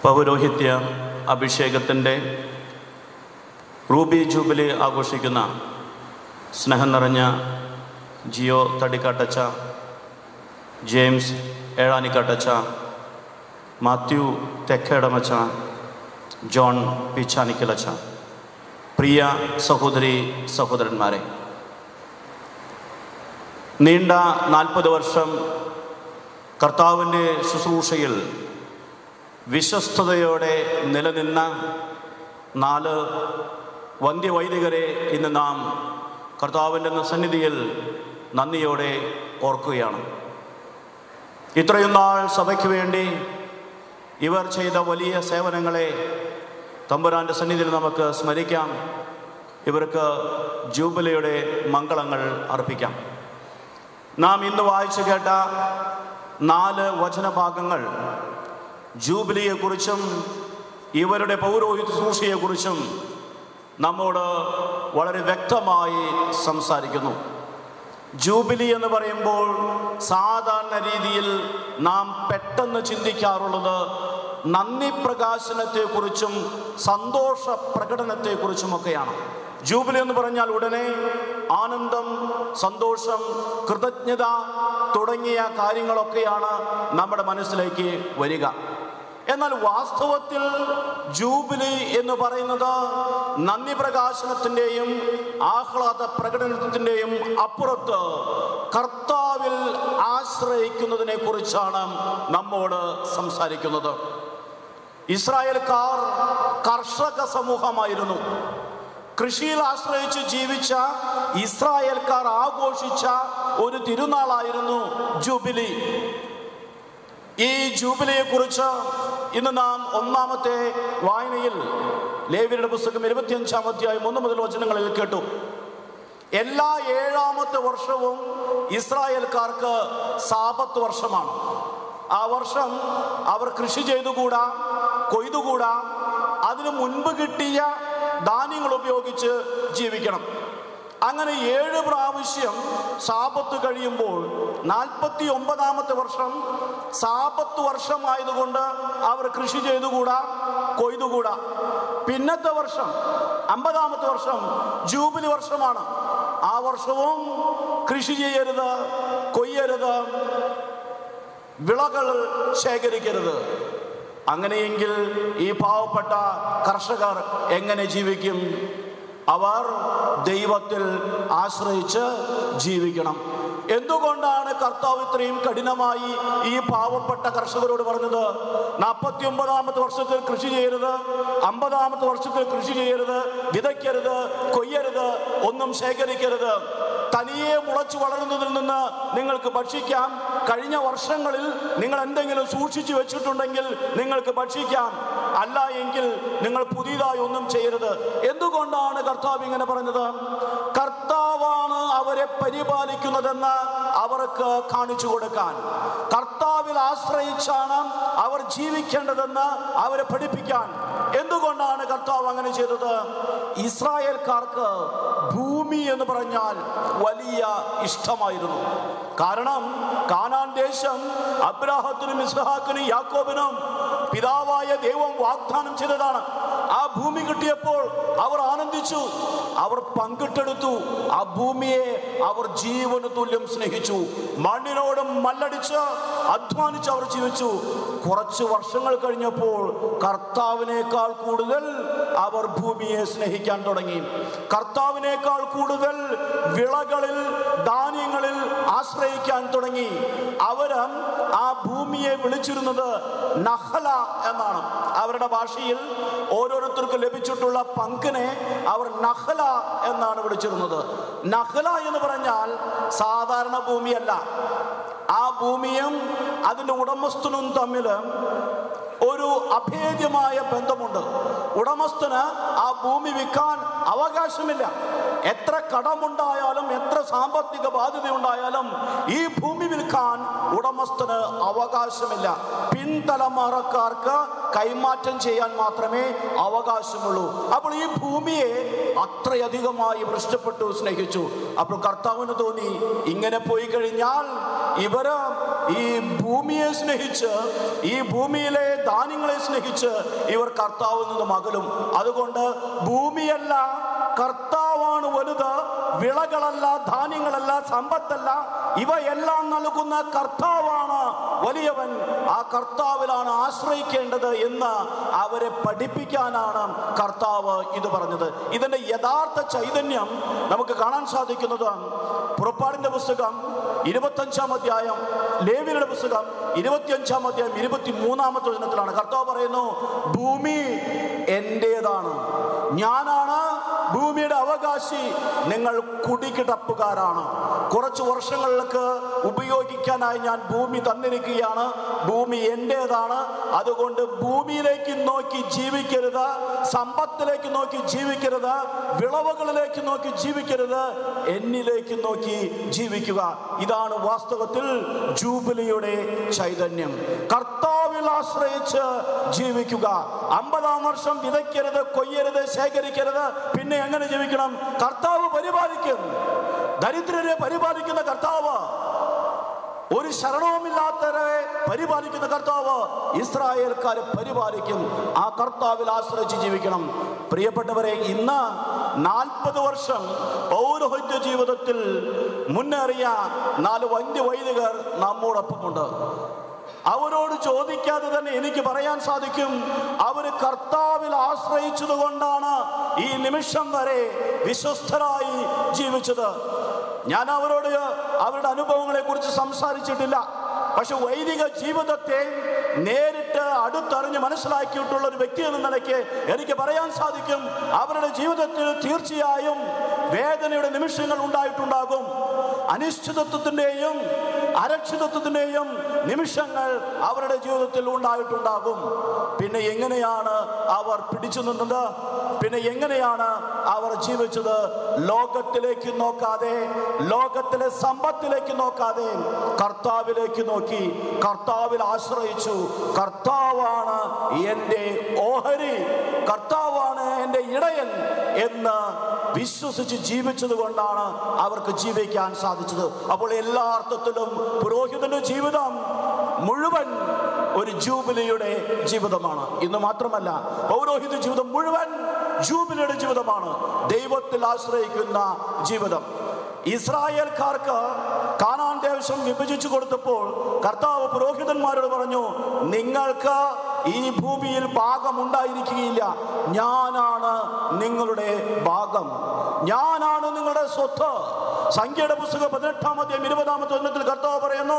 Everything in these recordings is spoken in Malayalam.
പൗരോഹിത്യ അഭിഷേകത്തിൻ്റെ റൂബി ജൂബിലി ആഘോഷിക്കുന്ന സ്നേഹം നിറഞ്ഞ ജിയോ തടിക്കാട്ടച്ച ജെയിംസ് ഏഴാനിക്കാട്ടച്ച മാത്യു തെക്കേടമച്ച ജോൺ പിച്ചാനിക്കലച്ച പ്രിയ സഹോദരി സഹോദരന്മാരെ നീണ്ട നാൽപ്പത് വർഷം കർത്താവിൻ്റെ ശുശ്രൂഷയിൽ വിശ്വസ്തയോടെ നിലനിന്ന നാല് വന്ധ്യവൈദികരെ ഇന്ന് നാം കർത്താവിൻ്റെ സന്നിധിയിൽ നന്ദിയോടെ ഓർക്കുകയാണ് ഇത്രയും നാൾ സഭയ്ക്ക് വേണ്ടി ഇവർ ചെയ്ത വലിയ സേവനങ്ങളെ തമ്പുരാൻ്റെ സന്നിധിയിൽ നമുക്ക് സ്മരിക്കാം ഇവർക്ക് ജൂബിലിയുടെ മംഗളങ്ങൾ അർപ്പിക്കാം നാം ഇന്ന് വായിച്ചു കേട്ട നാല് വചനഭാഗങ്ങൾ ജൂബിലിയെക്കുറിച്ചും ഇവരുടെ പൗരോഹിത ശുശ്രൂഷയെക്കുറിച്ചും നമ്മോട് വളരെ വ്യക്തമായി സംസാരിക്കുന്നു ജൂബിലി എന്ന് പറയുമ്പോൾ സാധാരണ രീതിയിൽ നാം പെട്ടെന്ന് ചിന്തിക്കാറുള്ളത് നന്ദി പ്രകാശനത്തെക്കുറിച്ചും സന്തോഷ പ്രകടനത്തെക്കുറിച്ചുമൊക്കെയാണ് ജൂബിലി എന്ന് പറഞ്ഞാൽ ഉടനെ ആനന്ദം സന്തോഷം കൃതജ്ഞത തുടങ്ങിയ കാര്യങ്ങളൊക്കെയാണ് നമ്മുടെ മനസ്സിലേക്ക് വരിക എന്നാൽ വാസ്തവത്തിൽ ജൂബിലി എന്ന് പറയുന്നത് നന്ദി പ്രകാശനത്തിൻ്റെയും ആഹ്ലാദ പ്രകടനത്തിൻ്റെയും അപ്പുറത്ത് കർത്താവിൽ ആശ്രയിക്കുന്നതിനെ കുറിച്ചാണ് നമ്മോട് സംസാരിക്കുന്നത് ഇസ്രായേൽക്കാർ കർഷക സമൂഹമായിരുന്നു കൃഷിയിൽ ആശ്രയിച്ച് ജീവിച്ച ഇസ്രായേൽക്കാർ ആഘോഷിച്ച ഒരു തിരുനാളായിരുന്നു ജൂബിലി ഈ ജൂബിലിയെ കുറിച്ച് ഇന്ന് നാം ഒന്നാമത്തെ വായനയിൽ ലേവിയുടെ പുസ്തകം ഇരുപത്തിയഞ്ചാം അധ്യായം ഒന്ന് മുതൽ വചനങ്ങളിൽ കേട്ടു എല്ലാ ഏഴാമത്തെ വർഷവും ഇസ്രായേൽക്കാർക്ക് സാപത്ത് വർഷമാണ് ആ വർഷം അവർ കൃഷി ചെയ്തുകൂടാ കൊയ്തുകൂടാ അതിനു മുൻപ് കിട്ടിയ ധാന്യങ്ങൾ ഉപയോഗിച്ച് ജീവിക്കണം അങ്ങനെ ഏഴ് പ്രാവശ്യം സാപത്ത് കഴിയുമ്പോൾ നാൽപ്പത്തി ഒമ്പതാമത്തെ വർഷം സാപത്ത് വർഷമായതുകൊണ്ട് അവർ കൃഷി ചെയ്തുകൂടാ കൊയ്തുകൂടാ പിന്നത്തെ വർഷം അമ്പതാമത്തെ വർഷം ജൂബിലി വർഷമാണ് ആ വർഷവും കൃഷി ചെയ്യരുത് കൊയ്യരുത് വിളകൾ ശേഖരിക്കരുത് അങ്ങനെയെങ്കിൽ ഈ പാവപ്പെട്ട കർഷകർ എങ്ങനെ ജീവിക്കും അവർ ദൈവത്തിൽ ആശ്രയിച്ച് ജീവിക്കണം എന്തുകൊണ്ടാണ് കർത്താവ് ഇത്രയും കഠിനമായി ഈ പാവപ്പെട്ട കർഷകരോട് പറഞ്ഞത് നാൽപ്പത്തി ഒമ്പതാമത്തെ വർഷത്തിൽ കൃഷി ചെയ്യരുത് അമ്പതാമത്തെ വർഷത്തിൽ കൃഷി ചെയ്യരുത് വിതയ്ക്കരുത് കൊയ്യരുത് ഒന്നും ശേഖരിക്കരുത് തനിയെ മുളച്ചു വളരുന്നതിൽ നിന്ന് നിങ്ങൾക്ക് ഭക്ഷിക്കാം കഴിഞ്ഞ വർഷങ്ങളിൽ നിങ്ങൾ എന്തെങ്കിലും സൂക്ഷിച്ചു വെച്ചിട്ടുണ്ടെങ്കിൽ നിങ്ങൾക്ക് ഭക്ഷിക്കാം അല്ല എങ്കിൽ നിങ്ങൾ പുതിയതായി ഒന്നും ചെയ്യരുത് എന്തുകൊണ്ടാണ് കർത്താവ് ഇങ്ങനെ പറഞ്ഞത് കർത്താവാണ് അവരെ പരിപാലിക്കുന്നതെന്ന് അവർക്ക് കാണിച്ചു കൊടുക്കാൻ കർത്താവിൽ ആശ്രയിച്ചാണ് അവർ ജീവിക്കേണ്ടതെന്ന് അവരെ പഠിപ്പിക്കാൻ എന്തുകൊണ്ടാണ് കർത്താവ് അങ്ങനെ ചെയ്തത് ഇസ്രായേൽക്കാർക്ക് ഭൂമി എന്ന് പറഞ്ഞാൽ വലിയ ഇഷ്ടമായിരുന്നു കാരണം കാനാൻ ദേശം അബ്രാഹത്തിനും ഇസ്ഹാക്കിനും യാക്കോബിനും പിതാവായ ദൈവം വാഗ്ദാനം ചെയ്തതാണ് ആ ഭൂമി കിട്ടിയപ്പോൾ അവർ ആനന്ദിച്ചു അവർ പങ്കിട്ടെടുത്തു ആ ഭൂമിയെ അവർ ജീവന് തുല്യം സ്നേഹിച്ചു മണ്ണിനോടും മല്ലടിച്ച് അധ്വാനിച്ച് അവർ ജീവിച്ചു കുറച്ച് വർഷങ്ങൾ കഴിഞ്ഞപ്പോൾ കർത്താവിനേക്കാൾ കൂടുതൽ അവർ ഭൂമിയെ സ്നേഹിക്കാൻ തുടങ്ങി കർത്താവിനേക്കാൾ കൂടുതൽ വിളകളിൽ ധാന്യങ്ങളിൽ ആശ്രയിക്കാൻ തുടങ്ങി അവര് ആ ഭൂമിയെ വിളിച്ചിരുന്നത് നഹല എന്നാണ് അവരുടെ ഭാഷയിൽ ഓരോരുത്തർക്കും ലഭിച്ചിട്ടുള്ള പങ്കിനെ അവർ നഹല എന്നാണ് വിളിച്ചിരുന്നത് നഹല എന്ന് പറഞ്ഞാൽ സാധാരണ ഭൂമിയല്ല ആ ഭൂമിയും അതിൻ്റെ ഉടമസ്ഥനും തമ്മിൽ ഒരു അഭേദ്യമായ ബന്ധമുണ്ട് ഉടമസ്ഥന് ആ ഭൂമി വിൽക്കാൻ അവകാശമില്ല എത്ര കടമുണ്ടായാലും എത്ര സാമ്പത്തിക ബാധ്യത ഉണ്ടായാലും ഈ ഭൂമി വിൽക്കാൻ ഉടമസ്ഥന് അവകാശമില്ല പിൻതലമുറക്കാർക്ക് കൈമാറ്റം ചെയ്യാൻ മാത്രമേ അവകാശമുള്ളൂ അപ്പോൾ ഈ ഭൂമിയെ അത്രയധികമായി ഇവർ ഇഷ്ടപ്പെട്ടു സ്നേഹിച്ചു അപ്പോൾ കർത്താവിന് തോന്നി ഇങ്ങനെ പോയി കഴിഞ്ഞാൽ ഇവര് ഈ ഭൂമിയെ സ്നേഹിച്ച് ഈ ഭൂമിയിലെ ധാന്യങ്ങളെ സ്നേഹിച്ച് ഇവർ കർത്താവിൽ നിന്നും അകലും അതുകൊണ്ട് ഭൂമിയല്ല കർത്താവാണ് വലുത് വിളകളല്ല ധാന്യങ്ങളല്ല സമ്പത്തല്ല ഇവയെല്ലാം നൽകുന്ന കർത്താവാണ് വലിയവൻ ആ കർത്താവിലാണ് ആശ്രയിക്കേണ്ടത് എന്ന് അവരെ പഠിപ്പിക്കാനാണ് കർത്താവ് ഇത് പറഞ്ഞത് ഇതിന്റെ യഥാർത്ഥ ചൈതന്യം നമുക്ക് കാണാൻ സാധിക്കുന്നത് പുറപ്പാടിന്റെ പുസ്തകം ഇരുപത്തഞ്ചാം അധ്യായം ലേവിയുടെ പുസ്തകം ഇരുപത്തിയഞ്ചാം അധ്യായം ഇരുപത്തി മൂന്നാമത്തെ വചനത്തിലാണ് കർത്താവ് പറയുന്നു ഭൂമി എന്റേതാണ് ഞാനാണ് ഭൂമിയുടെ അവകാശി നിങ്ങൾ കുടികിടപ്പുകാരാണ് കുറച്ച് വർഷങ്ങളിലേക്ക് ഉപയോഗിക്കാനായി ഞാൻ ഭൂമി തന്നിരിക്കുകയാണ് ഭൂമി എൻ്റേതാണ് അതുകൊണ്ട് ഭൂമിയിലേക്ക് നോക്കി ജീവിക്കരുത് സമ്പത്തിലേക്ക് നോക്കി ജീവിക്കരുത് വിളവുകളിലേക്ക് നോക്കി ജീവിക്കരുത് എന്നിലേക്ക് നോക്കി ജീവിക്കുക ഇതാണ് വാസ്തവത്തിൽ ജൂബിലിയുടെ ചൈതന്യം കർത്താവിൽ ആശ്രയിച്ച് ജീവിക്കുക അമ്പതാം വർഷം വിതയ്ക്കരുത് കൊയ്യരുത് ശേഖരിക്കരുത് പിന്നെ എങ്ങനെ ജീവിക്കണം കർത്താവ് പരിപാലിക്കും ദരിദ്രരെ പരിപാലിക്കുന്ന കർത്താവ് ഒരു ശരണവുമില്ലാത്തവരെ പരിപാലിക്കുന്ന കർത്താവ് ഇസ്രായേൽക്കാരെ പരിപാലിക്കും ആ കർത്താവിൽ ആശ്രയിച്ച് ജീവിക്കണം പ്രിയപ്പെട്ടവരെ ഇന്ന് നാൽപ്പത് വർഷം പൗരോഹിത്യ ജീവിതത്തിൽ മുന്നേറിയ നാല് വന്യ വൈദികർ നമ്മോടൊപ്പമുണ്ട് അവരോട് ചോദിക്കാതെ തന്നെ എനിക്ക് പറയാൻ സാധിക്കും അവർ കർത്താവിൽ ആശ്രയിച്ചത് കൊണ്ടാണ് ഈ നിമിഷം വരെ വിശ്വസ്തരായി ജീവിച്ചത് ഞാൻ അവരോട് അവരുടെ അനുഭവങ്ങളെ കുറിച്ച് സംസാരിച്ചിട്ടില്ല പക്ഷെ വൈദിക ജീവിതത്തെ നേരിട്ട് അടുത്തറിഞ്ഞ് മനസ്സിലാക്കിയിട്ടുള്ള ഒരു വ്യക്തി എന്ന നിലയ്ക്ക് എനിക്ക് പറയാൻ സാധിക്കും അവരുടെ ജീവിതത്തിൽ തീർച്ചയായും വേദനയുടെ നിമിഷങ്ങൾ ഉണ്ടായിട്ടുണ്ടാകും അനിശ്ചിതത്വത്തിൻ്റെയും അരക്ഷിതത്വത്തിൻ്റെയും നിമിഷങ്ങൾ അവരുടെ ജീവിതത്തിൽ ഉണ്ടായിട്ടുണ്ടാകും പിന്നെ എങ്ങനെയാണ് അവർ പിടിച്ചു നിന്നത് പിന്നെ എങ്ങനെയാണ് അവർ ജീവിച്ചത് ലോകത്തിലേക്ക് നോക്കാതെ ലോകത്തിലെ സമ്പത്തിലേക്ക് നോക്കാതെ കർത്താവിലേക്ക് നോക്കി കർത്താവിൽ ആശ്രയിച്ചു കർത്താവാണ് എൻ്റെ ഓഹരി കർത്താവാണ് എൻ്റെ ഇടയൻ എന്ന് വിശ്വസിച്ച് ജീവിച്ചത് കൊണ്ടാണ് അവർക്ക് ജീവിക്കാൻ സാധിച്ചത് അപ്പോൾ എല്ലാ അർത്ഥത്തിലും പുരോഹിതന്റെ ജീവിതം മുഴുവൻ ഒരു ജൂബിലിയുടെ ജീവിതമാണ് ഇന്ന് മാത്രമല്ല പൗരോഹിത ജീവിതം മുഴുവൻ ജൂബിലിയുടെ ജീവിതമാണ് ദൈവത്തിൽ ആശ്രയിക്കുന്ന ജീവിതം ഇസ്രായേൽക്കാർക്ക് കാനാൻ ദേശം വിഭജിച്ചു കൊടുത്തപ്പോൾ കർത്താവ് പുരോഹിതന്മാരോട് പറഞ്ഞു നിങ്ങൾക്ക് ഈ ഭൂമിയിൽ ഭാഗം ഉണ്ടായിരിക്കുകയില്ല ഞാനാണ് നിങ്ങളുടെ ഭാഗം ഞാനാണ് നിങ്ങളുടെ സ്വത്ത് സംഖ്യയുടെ പുസ്തകം പതിനെട്ടാമത്തെ ഇരുപതാമത്തെ ഒന്നത്തിൽ കർത്താവ് പറയുന്നു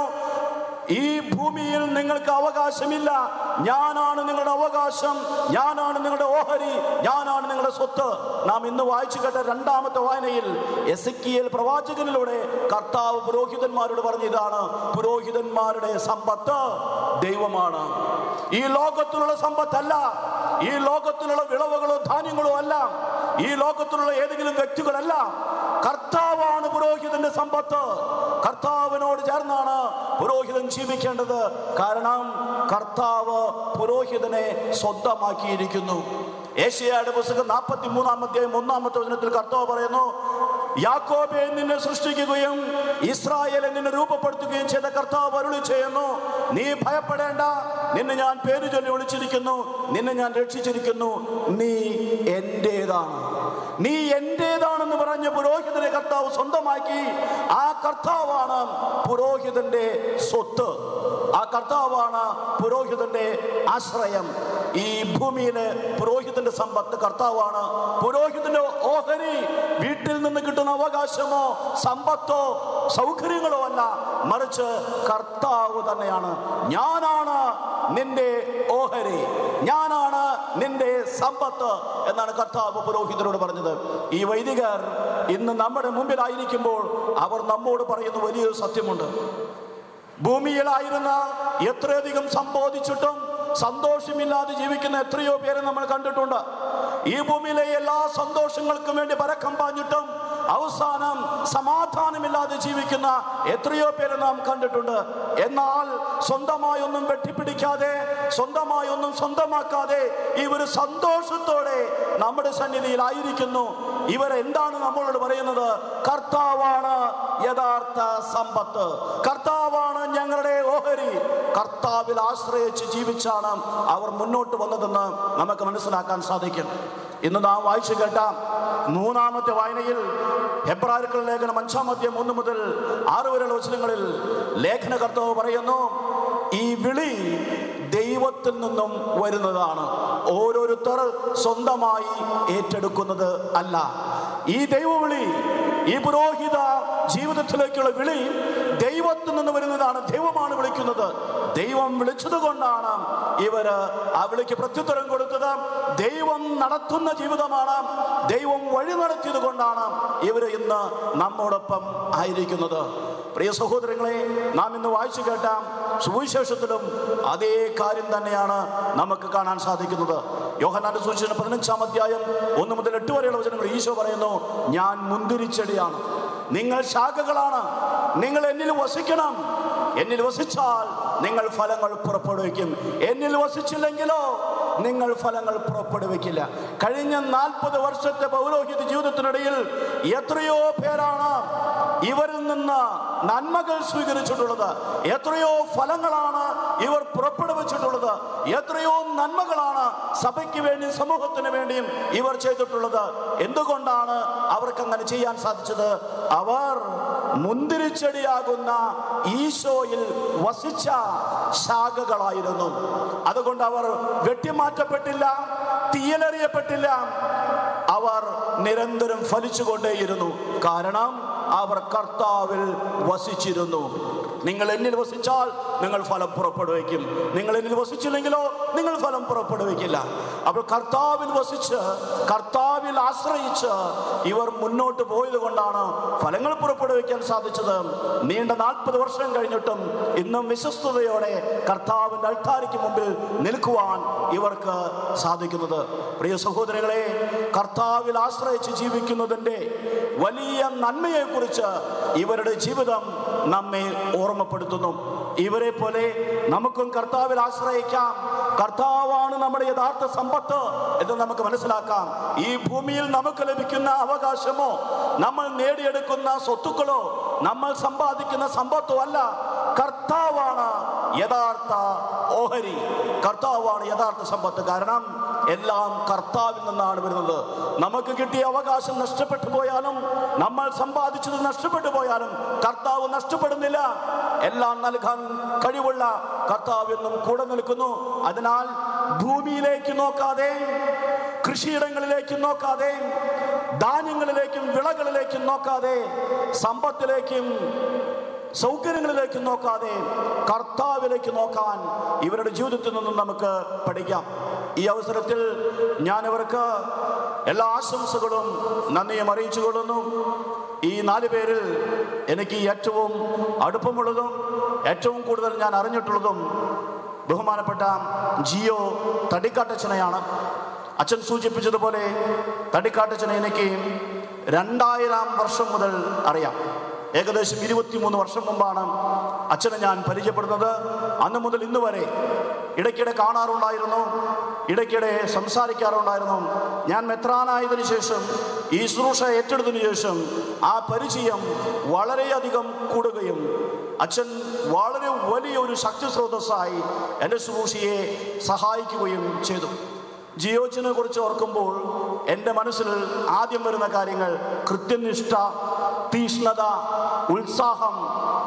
ഈ ഭൂമിയിൽ നിങ്ങൾക്ക് അവകാശമില്ല ഞാനാണ് നിങ്ങളുടെ അവകാശം ഞാനാണ് നിങ്ങളുടെ ഓഹരി ഞാനാണ് നിങ്ങളുടെ സ്വത്ത് നാം ഇന്ന് വായിച്ചു കേട്ട രണ്ടാമത്തെ വായനയിൽ എസക്കിയൽ പ്രവാചകനിലൂടെ കർത്താവ് പുരോഹിതന്മാരോട് പറഞ്ഞ ഇതാണ് പുരോഹിതന്മാരുടെ സമ്പത്ത് ദൈവമാണ് ഈ ലോകത്തിലുള്ള സമ്പത്തല്ല ഈ ലോകത്തിലുള്ള വിളവുകളോ ധാന്യങ്ങളോ അല്ല ഈ ലോകത്തിലുള്ള ഏതെങ്കിലും വ്യക്തികളല്ല കർത്താവാണ് പുരോഹിതന്റെ സമ്പത്ത് കർത്താവിനോട് ചേർന്നാണ് പുരോഹിതൻ ജീവിക്കേണ്ടത് കാരണം കർത്താവ് പുരോഹിതനെ സ്വന്തമാക്കിയിരിക്കുന്നു ഏഷ്യയുടെ പുസ്തകം നാൽപ്പത്തി മൂന്നാമത്തെ ഒന്നാമത്തെ വചനത്തിൽ കർത്താവ് പറയുന്നു യാക്കോബെ നിന്നെ സൃഷ്ടിക്കുകയും ഇസ്രായേലെ നിന്നെ രൂപപ്പെടുത്തുകയും ചെയ്ത കർത്താവ് അരുളി ചെയ്യുന്നു നീ ഭയപ്പെടേണ്ട നിന്നെ ഞാൻ പേര് ചൊല്ലി വിളിച്ചിരിക്കുന്നു നിന്നെ ഞാൻ രക്ഷിച്ചിരിക്കുന്നു നീ എന്റേതാണ് നീ എന്റേതാണെന്ന് പറഞ്ഞ് പുരോഹിതനെ കർത്താവ് സ്വന്തമാക്കി ആ കർത്താവാണ് പുരോഹിതന്റെ സ്വത്ത് ആ കർത്താവാണ് പുരോഹിതന്റെ ആശ്രയം ഈ ഭൂമിയിലെ പുരോഹിതന്റെ സമ്പത്ത് കർത്താവാണ് പുരോഹിതന്റെ ഓഹരി വീട്ടിൽ നിന്ന് കിട്ടുന്ന അവകാശമോ സമ്പത്തോ സൗകര്യങ്ങളോ അല്ല മറിച്ച് കർത്താവ് തന്നെയാണ് ഞാനാണ് നിന്റെ ഓഹരി ഞാനാണ് നിന്റെ സമ്പത്ത് എന്നാണ് കർത്താവ് പുരോഹിതനോട് പറഞ്ഞത് ഈ വൈദികർ ഇന്ന് നമ്മുടെ മുമ്പിലായിരിക്കുമ്പോൾ അവർ നമ്മോട് പറയുന്ന വലിയൊരു സത്യമുണ്ട് ഭൂമിയിലായിരുന്ന എത്രയധികം സംബോധിച്ചിട്ടും സന്തോഷമില്ലാതെ ജീവിക്കുന്ന എത്രയോ പേരെ നമ്മൾ കണ്ടിട്ടുണ്ട് ഈ ഭൂമിയിലെ എല്ലാ സന്തോഷങ്ങൾക്കും വേണ്ടി പരക്കം പാഞ്ഞിട്ടും അവസാനം സമാധാനമില്ലാതെ ജീവിക്കുന്ന എത്രയോ പേരെ നാം കണ്ടിട്ടുണ്ട് എന്നാൽ സ്വന്തമായൊന്നും വെട്ടിപ്പിടിക്കാതെ സ്വന്തമായൊന്നും സ്വന്തമാക്കാതെ ഇവർ സന്തോഷത്തോടെ നമ്മുടെ സന്നിധിയിലായിരിക്കുന്നു ഇവർ എന്താണ് നമ്മളോട് പറയുന്നത് കർത്താവാണ് യഥാർത്ഥ സമ്പത്ത് കർത്താവാണ് ഞങ്ങളുടെ ഓഹരി കർത്താവിൽ ആശ്രയിച്ച് ജീവിച്ചാണ് അവർ മുന്നോട്ട് വന്നതെന്ന് നമുക്ക് മനസ്സിലാക്കാൻ സാധിക്കും ഇന്ന് നാം വായിച്ചു കേട്ട മൂന്നാമത്തെ വായനയിൽ ഹെബ്രാർക്കുള്ള ലേഖനം അഞ്ചാം അധ്യായം ഒന്ന് മുതൽ ആറ് വരെയുള്ള വചനങ്ങളിൽ ലേഖനകർത്താവ് പറയുന്നു ഈ വിളി ദൈവത്തിൽ നിന്നും വരുന്നതാണ് ഓരോരുത്തർ സ്വന്തമായി ഏറ്റെടുക്കുന്നത് അല്ല ഈ ദൈവവിളി ഈ പുരോഹിത ജീവിതത്തിലേക്കുള്ള വിളി ദൈവത്തിൽ നിന്ന് വരുന്നതാണ് ദൈവമാണ് വിളിക്കുന്നത് ദൈവം വിളിച്ചത് കൊണ്ടാണ് ഇവര് ആ വിളിക്ക് പ്രത്യുത്തരം കൊടുത്തത് ദൈവം നടത്തുന്ന ജീവിതമാണ് ദൈവം വഴി നടത്തിയത് കൊണ്ടാണ് ഇവര് ഇന്ന് നമ്മോടൊപ്പം ആയിരിക്കുന്നത് പ്രിയ സഹോദരങ്ങളെ നാം ഇന്ന് വായിച്ചു കേട്ട സുവിശേഷത്തിലും അതേ കാര്യം തന്നെയാണ് നമുക്ക് കാണാൻ സാധിക്കുന്നത് യോഹനാന്റെ സുവിശേഷം പതിനഞ്ചാം അധ്യായം ഒന്ന് മുതൽ എട്ട് വരെയുള്ള വചനങ്ങൾ ഈശോ പറയുന്നു ഞാൻ മുന്തിരിച്ചെടിയാണ് നിങ്ങൾ ശാഖകളാണ് നിങ്ങൾ എന്നിൽ വസിക്കണം എന്നിൽ വസിച്ചാൽ നിങ്ങൾ ഫലങ്ങൾ പുറപ്പെടുവിക്കും എന്നിൽ വസിച്ചില്ലെങ്കിലോ നിങ്ങൾ ഫലങ്ങൾ പുറപ്പെടുവിക്കില്ല കഴിഞ്ഞ നാൽപ്പത് വർഷത്തെ പൗരോഹിത ജീവിതത്തിനിടയിൽ എത്രയോ പേരാണ് ഇവരിൽ നിന്ന് നന്മകൾ സ്വീകരിച്ചിട്ടുള്ളത് എത്രയോ ഫലങ്ങളാണ് ഇവർ പുറപ്പെടുവിച്ചിട്ടുള്ളത് എത്രയോ നന്മകളാണ് സഭയ്ക്ക് വേണ്ടി സമൂഹത്തിന് വേണ്ടിയും ഇവർ ചെയ്തിട്ടുള്ളത് എന്തുകൊണ്ടാണ് അവർക്ക് അങ്ങനെ ചെയ്യാൻ സാധിച്ചത് അവർ മുന്തിരിച്ചെടിയാകുന്ന ഈശോയിൽ വസിച്ച ശാഖകളായിരുന്നു അതുകൊണ്ട് അവർ വെട്ടിമാറ്റപ്പെട്ടില്ല തീയലെറിയപ്പെട്ടില്ല അവർ നിരന്തരം ഫലിച്ചുകൊണ്ടേയിരുന്നു കാരണം അവർ കർത്താവിൽ വസിച്ചിരുന്നു നിങ്ങൾ എന്നിൽ വസിച്ചാൽ നിങ്ങൾ ഫലം പുറപ്പെടുവിക്കും നിങ്ങൾ എന്നിൽ വസിച്ചില്ലെങ്കിലോ നിങ്ങൾ ഫലം പുറപ്പെടുവിക്കില്ല അപ്പോൾ കർത്താവിൽ വസിച്ച് കർത്താവിൽ ആശ്രയിച്ച് ഇവർ മുന്നോട്ട് പോയത് കൊണ്ടാണ് ഫലങ്ങൾ പുറപ്പെടുവിക്കാൻ സാധിച്ചത് നീണ്ട നാൽപ്പത് വർഷം കഴിഞ്ഞിട്ടും ഇന്നും വിശ്വസ്തയോടെ കർത്താവിൻ്റെ അൾത്താരിക്ക് മുമ്പിൽ നിൽക്കുവാൻ ഇവർക്ക് സാധിക്കുന്നത് പ്രിയ സഹോദരങ്ങളെ കർത്താവിൽ ആശ്രയിച്ച് ജീവിക്കുന്നതിൻ്റെ വലിയ നന്മയെക്കുറിച്ച് ഇവരുടെ ജീവിതം നമ്മെ ഓർമ്മപ്പെടുത്തുന്നു ഇവരെ പോലെ നമുക്കും കർത്താവിൽ ആശ്രയിക്കാം കർത്താവാണ് നമ്മുടെ യഥാർത്ഥ സമ്പത്ത് എന്ന് നമുക്ക് മനസ്സിലാക്കാം ഈ ഭൂമിയിൽ നമുക്ക് ലഭിക്കുന്ന അവകാശമോ നമ്മൾ നേടിയെടുക്കുന്ന സ്വത്തുക്കളോ നമ്മൾ സമ്പാദിക്കുന്ന സമ്പത്തോ അല്ല കർത്താവാണ് യഥാർത്ഥ ഓഹരി കർത്താവാണ് യഥാർത്ഥ സമ്പത്ത് കാരണം എല്ലാം കർത്താവിൽ നിന്നാണ് വരുന്നത് നമുക്ക് കിട്ടിയ അവകാശം നഷ്ടപ്പെട്ടു പോയാലും നമ്മൾ സമ്പാദിച്ചത് നഷ്ടപ്പെട്ടു പോയാലും കർത്താവ് നഷ്ടപ്പെടുന്നില്ല എല്ലാം നൽകാൻ കഴിവുള്ള കർത്താവ് എന്നും കൂടെ നിൽക്കുന്നു അതിനാൽ ഭൂമിയിലേക്ക് നോക്കാതെ കൃഷിയിടങ്ങളിലേക്ക് നോക്കാതെ ധാന്യങ്ങളിലേക്കും വിളകളിലേക്കും നോക്കാതെ സമ്പത്തിലേക്കും സൗകര്യങ്ങളിലേക്ക് നോക്കാതെ കർത്താവിലേക്ക് നോക്കാൻ ഇവരുടെ ജീവിതത്തിൽ നിന്നും നമുക്ക് പഠിക്കാം ഈ അവസരത്തിൽ ഞാൻ ഇവർക്ക് എല്ലാ ആശംസകളും നന്ദിയും അറിയിച്ചു കൊള്ളുന്നു ഈ നാല് പേരിൽ എനിക്ക് ഏറ്റവും അടുപ്പമുള്ളതും ഏറ്റവും കൂടുതൽ ഞാൻ അറിഞ്ഞിട്ടുള്ളതും ബഹുമാനപ്പെട്ട ജിയോ തടിക്കാട്ടച്ചനെയാണ് അച്ഛൻ സൂചിപ്പിച്ചതുപോലെ തടിക്കാട്ടച്ചനെ എനിക്ക് രണ്ടായിരം വർഷം മുതൽ അറിയാം ഏകദേശം ഇരുപത്തിമൂന്ന് വർഷം മുമ്പാണ് അച്ഛനെ ഞാൻ പരിചയപ്പെടുന്നത് അന്ന് മുതൽ ഇന്ന് വരെ ഇടയ്ക്കിടെ കാണാറുണ്ടായിരുന്നു ഇടയ്ക്കിടെ സംസാരിക്കാറുണ്ടായിരുന്നു ഞാൻ മെത്രാനായതിനു ശേഷം ഈ ശുശ്രൂഷ ഏറ്റെടുത്തതിനു ശേഷം ആ പരിചയം വളരെയധികം കൂടുകയും അച്ഛൻ വളരെ വലിയൊരു ശക്തി സ്രോതസ്സായി എൻ്റെ ശുശ്രൂഷയെ സഹായിക്കുകയും ചെയ്തു ജിയോച്ചിനെ കുറിച്ച് ഓർക്കുമ്പോൾ എൻ്റെ മനസ്സിൽ ആദ്യം വരുന്ന കാര്യങ്ങൾ കൃത്യനിഷ്ഠ തീഷ്ണത ഉത്സാഹം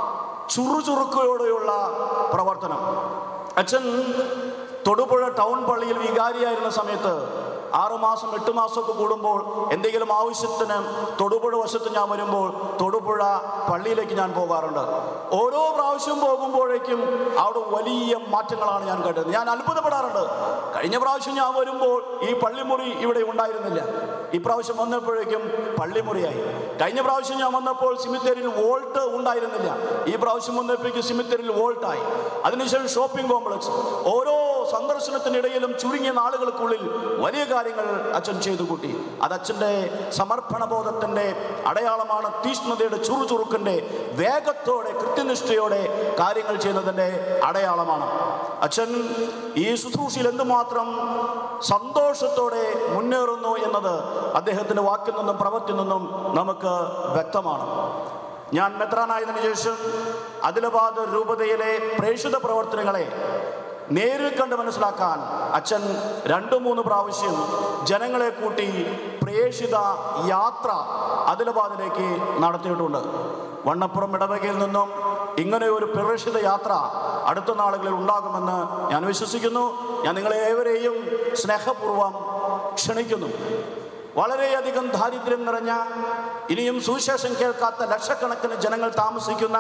ചുറുചുറുക്കയോടെയുള്ള പ്രവർത്തനം അച്ഛൻ തൊടുപുഴ ടൗൺ പള്ളിയിൽ വികാരിയായിരുന്ന സമയത്ത് ആറുമാസം എട്ട് മാസമൊക്കെ കൂടുമ്പോൾ എന്തെങ്കിലും ആവശ്യത്തിന് തൊടുപുഴ വശത്ത് ഞാൻ വരുമ്പോൾ തൊടുപുഴ പള്ളിയിലേക്ക് ഞാൻ പോകാറുണ്ട് ഓരോ പ്രാവശ്യം പോകുമ്പോഴേക്കും അവിടെ വലിയ മാറ്റങ്ങളാണ് ഞാൻ കണ്ടത് ഞാൻ അത്ഭുതപ്പെടാറുണ്ട് കഴിഞ്ഞ പ്രാവശ്യം ഞാൻ വരുമ്പോൾ ഈ പള്ളിമുറി ഇവിടെ ഉണ്ടായിരുന്നില്ല ഈ പ്രാവശ്യം വന്നപ്പോഴേക്കും പള്ളിമുറിയായി കഴിഞ്ഞ പ്രാവശ്യം ഞാൻ വന്നപ്പോൾ സിമിത്തേരിയിൽ വോൾട്ട് ഉണ്ടായിരുന്നില്ല ഈ പ്രാവശ്യം വന്നപ്പോഴേക്കും സിമിത്തേരിയിൽ വോൾട്ടായി അതിനുശേഷം ഷോപ്പിംഗ് കോംപ്ലക്സ് ഓരോ സന്ദർശനത്തിനിടയിലും ചുരുങ്ങിയ നാളുകൾക്കുള്ളിൽ വലിയ കാര്യങ്ങൾ അച്ഛൻ ചെയ്തു കൂട്ടി അത് അച്ഛൻ്റെ സമർപ്പണബോധത്തിൻ്റെ അടയാളമാണ് തീഷ്ണതയുടെ ചുറുചുറുക്കിൻ്റെ വേഗത്തോടെ കൃത്യനിഷ്ഠയോടെ കാര്യങ്ങൾ ചെയ്യുന്നതിൻ്റെ അടയാളമാണ് അച്ഛൻ ഈ ശുശ്രൂഷയിൽ എന്തുമാത്രം സന്തോഷത്തോടെ മുന്നേറുന്നു എന്നത് അദ്ദേഹത്തിൻ്റെ വാക്കിൽ നിന്നും പ്രവൃത്തിയിൽ നിന്നും നമുക്ക് വ്യക്തമാണ് ഞാൻ മെത്രാനായതിനു ശേഷം അതിലബാദ് രൂപതയിലെ പ്രേക്ഷിത പ്രവർത്തനങ്ങളെ നേരിൽ കണ്ട് മനസ്സിലാക്കാൻ അച്ഛൻ രണ്ടു മൂന്ന് പ്രാവശ്യം ജനങ്ങളെ കൂട്ടി പ്രേക്ഷിത യാത്ര അതിലബാദിലേക്ക് നടത്തിയിട്ടുണ്ട് വണ്ണപ്പുറം ഇടവകയിൽ നിന്നും ഇങ്ങനെ ഒരു പ്രേക്ഷിത യാത്ര അടുത്ത നാളുകളിൽ ഉണ്ടാകുമെന്ന് ഞാൻ വിശ്വസിക്കുന്നു ഞാൻ നിങ്ങളെ ഏവരെയും സ്നേഹപൂർവ്വം ക്ഷണിക്കുന്നു വളരെയധികം ദാരിദ്ര്യം നിറഞ്ഞ ഇനിയും സുവിശേഷം കേൾക്കാത്ത ലക്ഷക്കണക്കിന് ജനങ്ങൾ താമസിക്കുന്ന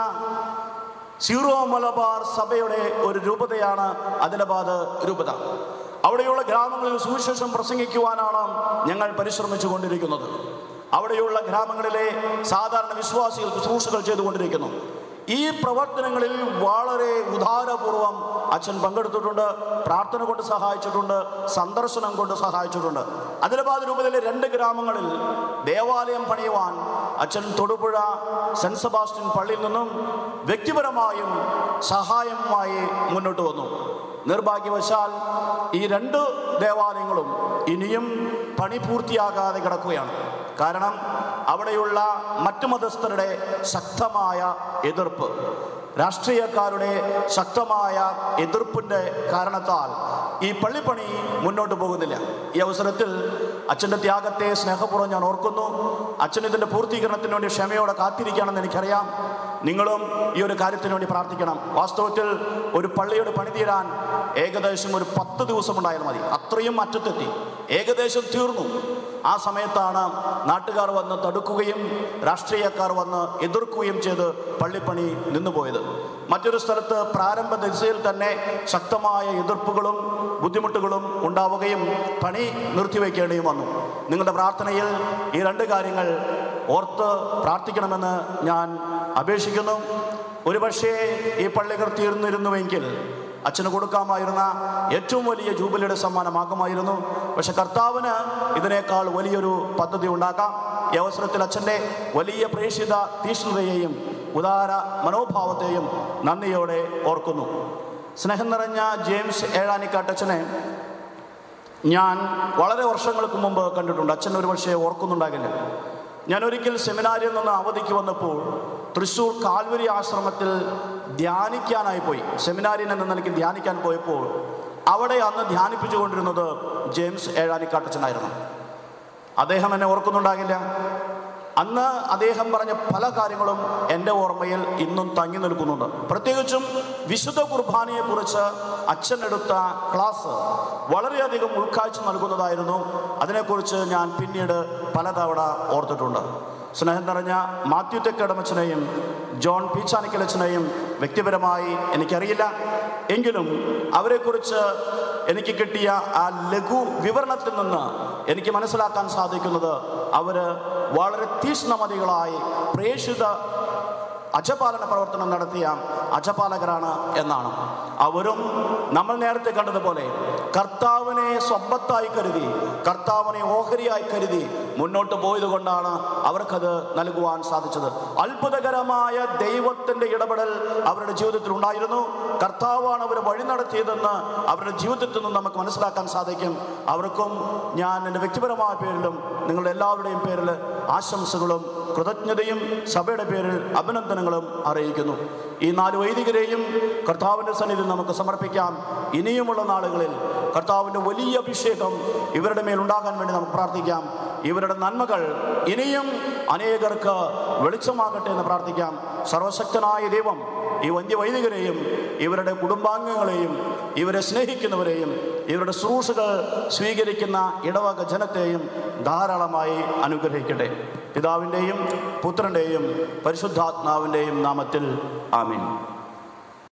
സീറോ മലബാർ സഭയുടെ ഒരു രൂപതയാണ് അതിലബാദ് രൂപത അവിടെയുള്ള ഗ്രാമങ്ങളിൽ സുവിശേഷം പ്രസംഗിക്കുവാനാണ് ഞങ്ങൾ പരിശ്രമിച്ചു കൊണ്ടിരിക്കുന്നത് അവിടെയുള്ള ഗ്രാമങ്ങളിലെ സാധാരണ വിശ്വാസികൾ ശുശ്രൂഷകൾ ചെയ്തുകൊണ്ടിരിക്കുന്നു ഈ പ്രവർത്തനങ്ങളിൽ വളരെ ഉദാരപൂർവം അച്ഛൻ പങ്കെടുത്തിട്ടുണ്ട് പ്രാർത്ഥന കൊണ്ട് സഹായിച്ചിട്ടുണ്ട് സന്ദർശനം കൊണ്ട് സഹായിച്ചിട്ടുണ്ട് അതിലബാദ് രൂപതയിലെ രണ്ട് ഗ്രാമങ്ങളിൽ ദേവാലയം പണിയുവാൻ അച്ഛൻ തൊടുപുഴ സെന്റ് സെബാസ്റ്റ്യൻ പള്ളിയിൽ നിന്നും വ്യക്തിപരമായും സഹായവുമായി മുന്നോട്ട് വന്നു നിർഭാഗ്യവശാൽ ഈ രണ്ട് ദേവാലയങ്ങളും ഇനിയും പണി പൂർത്തിയാകാതെ കിടക്കുകയാണ് കാരണം അവിടെയുള്ള മറ്റു മതസ്ഥരുടെ ശക്തമായ എതിർപ്പ് രാഷ്ട്രീയക്കാരുടെ ശക്തമായ എതിർപ്പിൻ്റെ കാരണത്താൽ ഈ പള്ളിപ്പണി മുന്നോട്ട് പോകുന്നില്ല ഈ അവസരത്തിൽ അച്ഛൻ്റെ ത്യാഗത്തെ സ്നേഹപൂർവ്വം ഞാൻ ഓർക്കുന്നു അച്ഛൻ ഇതിൻ്റെ പൂർത്തീകരണത്തിന് വേണ്ടി ക്ഷമയോടെ കാത്തിരിക്കുകയാണെന്ന് എനിക്കറിയാം നിങ്ങളും ഈ ഒരു കാര്യത്തിന് വേണ്ടി പ്രാർത്ഥിക്കണം വാസ്തവത്തിൽ ഒരു പള്ളിയുടെ പണി തീരാൻ ഏകദേശം ഒരു പത്ത് ദിവസം ഉണ്ടായാൽ മതി അത്രയും അറ്റത്തെത്തി ഏകദേശം തീർന്നു ആ സമയത്താണ് നാട്ടുകാർ വന്ന് തടുക്കുകയും രാഷ്ട്രീയക്കാർ വന്ന് എതിർക്കുകയും ചെയ്ത് പള്ളിപ്പണി നിന്നുപോയത് മറ്റൊരു സ്ഥലത്ത് പ്രാരംഭ ദിശയിൽ തന്നെ ശക്തമായ എതിർപ്പുകളും ബുദ്ധിമുട്ടുകളും ഉണ്ടാവുകയും പണി നിർത്തിവെക്കേണ്ടിയും വന്നു നിങ്ങളുടെ പ്രാർത്ഥനയിൽ ഈ രണ്ട് കാര്യങ്ങൾ ഓർത്ത് പ്രാർത്ഥിക്കണമെന്ന് ഞാൻ അപേക്ഷിക്കുന്നു ഒരുപക്ഷേ ഈ പള്ളികൾ തീർന്നിരുന്നുവെങ്കിൽ അച്ഛന് കൊടുക്കാമായിരുന്ന ഏറ്റവും വലിയ ജൂബിലിയുടെ സമ്മാനമാകുമായിരുന്നു പക്ഷെ കർത്താവിന് ഇതിനേക്കാൾ വലിയൊരു പദ്ധതി ഉണ്ടാക്കാം ഈ അവസരത്തിൽ അച്ഛൻ്റെ വലിയ പ്രേക്ഷിത തീഷ്ണതയെയും ഉദാര മനോഭാവത്തെയും നന്ദിയോടെ ഓർക്കുന്നു സ്നേഹം നിറഞ്ഞ ജെയിംസ് ഏഴാനിക്കാട്ടച്ഛനെ ഞാൻ വളരെ വർഷങ്ങൾക്ക് മുമ്പ് കണ്ടിട്ടുണ്ട് അച്ഛൻ ഒരു പക്ഷേ ഓർക്കുന്നുണ്ടാകില്ല ഞാൻ ഒരിക്കൽ സെമിനാരിൽ നിന്ന് അവധിക്ക് വന്നപ്പോൾ തൃശ്ശൂർ കാൽവരി ആശ്രമത്തിൽ ധ്യാനിക്കാനായി പോയി സെമിനാരിൽ നിന്ന് എനിക്ക് ധ്യാനിക്കാൻ പോയപ്പോൾ അവിടെ അന്ന് ധ്യാനിപ്പിച്ചുകൊണ്ടിരുന്നത് ജെയിംസ് ഏഴാനിക്കാട്ടച്ചനായിരുന്നു അദ്ദേഹം എന്നെ ഓർക്കുന്നുണ്ടാകില്ല അന്ന് അദ്ദേഹം പറഞ്ഞ പല കാര്യങ്ങളും എൻ്റെ ഓർമ്മയിൽ ഇന്നും തങ്ങി നിൽക്കുന്നുണ്ട് പ്രത്യേകിച്ചും വിശുദ്ധ കുർബാനയെക്കുറിച്ച് അച്ഛൻ എടുത്ത ക്ലാസ് വളരെയധികം ഉൾക്കാഴ്ച നൽകുന്നതായിരുന്നു അതിനെക്കുറിച്ച് ഞാൻ പിന്നീട് പലതവണ ഓർത്തിട്ടുണ്ട് സ്നേഹം നിറഞ്ഞ മാത്യു തെക്കടമച്ചനെയും ജോൺ പീച്ചാനിക്കലച്ചനെയും വ്യക്തിപരമായി എനിക്കറിയില്ല എങ്കിലും അവരെക്കുറിച്ച് എനിക്ക് കിട്ടിയ ആ ലഘു വിവരണത്തിൽ നിന്ന് എനിക്ക് മനസ്സിലാക്കാൻ സാധിക്കുന്നത് അവർ വളരെ തീഷ്ണമതികളായി പ്രേക്ഷിത അജപാലന പ്രവർത്തനം നടത്തിയ അജപാലകരാണ് എന്നാണ് അവരും നമ്മൾ നേരത്തെ കണ്ടതുപോലെ കർത്താവിനെ സ്വമ്പത്തായി കരുതി കർത്താവിനെ ഓഹരിയായി കരുതി മുന്നോട്ട് പോയത് കൊണ്ടാണ് അവർക്കത് നൽകുവാൻ സാധിച്ചത് അത്ഭുതകരമായ ദൈവത്തിൻ്റെ ഇടപെടൽ അവരുടെ ജീവിതത്തിൽ ഉണ്ടായിരുന്നു കർത്താവാണ് അവരെ വഴി നടത്തിയതെന്ന് അവരുടെ ജീവിതത്തിൽ നിന്ന് നമുക്ക് മനസ്സിലാക്കാൻ സാധിക്കും അവർക്കും ഞാൻ എൻ്റെ വ്യക്തിപരമായ പേരിലും നിങ്ങളുടെ എല്ലാവരുടെയും പേരിൽ ആശംസകളും കൃതജ്ഞതയും സഭയുടെ പേരിൽ അഭിനന്ദനങ്ങളും അറിയിക്കുന്നു ഈ നാല് വൈദികരെയും കർത്താവിൻ്റെ സന്നിധിയിൽ നമുക്ക് സമർപ്പിക്കാം ഇനിയുമുള്ള നാളുകളിൽ കർത്താവിൻ്റെ വലിയ അഭിഷേകം ഇവരുടെ മേൽ ഉണ്ടാകാൻ വേണ്ടി നമുക്ക് പ്രാർത്ഥിക്കാം ഇവരുടെ നന്മകൾ ഇനിയും അനേകർക്ക് വെളിച്ചമാകട്ടെ എന്ന് പ്രാർത്ഥിക്കാം സർവശക്തനായ ദൈവം ഈ വന്യവൈദികരെയും ഇവരുടെ കുടുംബാംഗങ്ങളെയും ഇവരെ സ്നേഹിക്കുന്നവരെയും ഇവരുടെ ശുശ്രൂഷകൾ സ്വീകരിക്കുന്ന ഇടവക ജനത്തെയും ധാരാളമായി അനുഗ്രഹിക്കട്ടെ പിതാവിൻ്റെയും പുത്രൻ്റെയും പരിശുദ്ധാത്മാവിൻ്റെയും നാമത്തിൽ ആമീൻ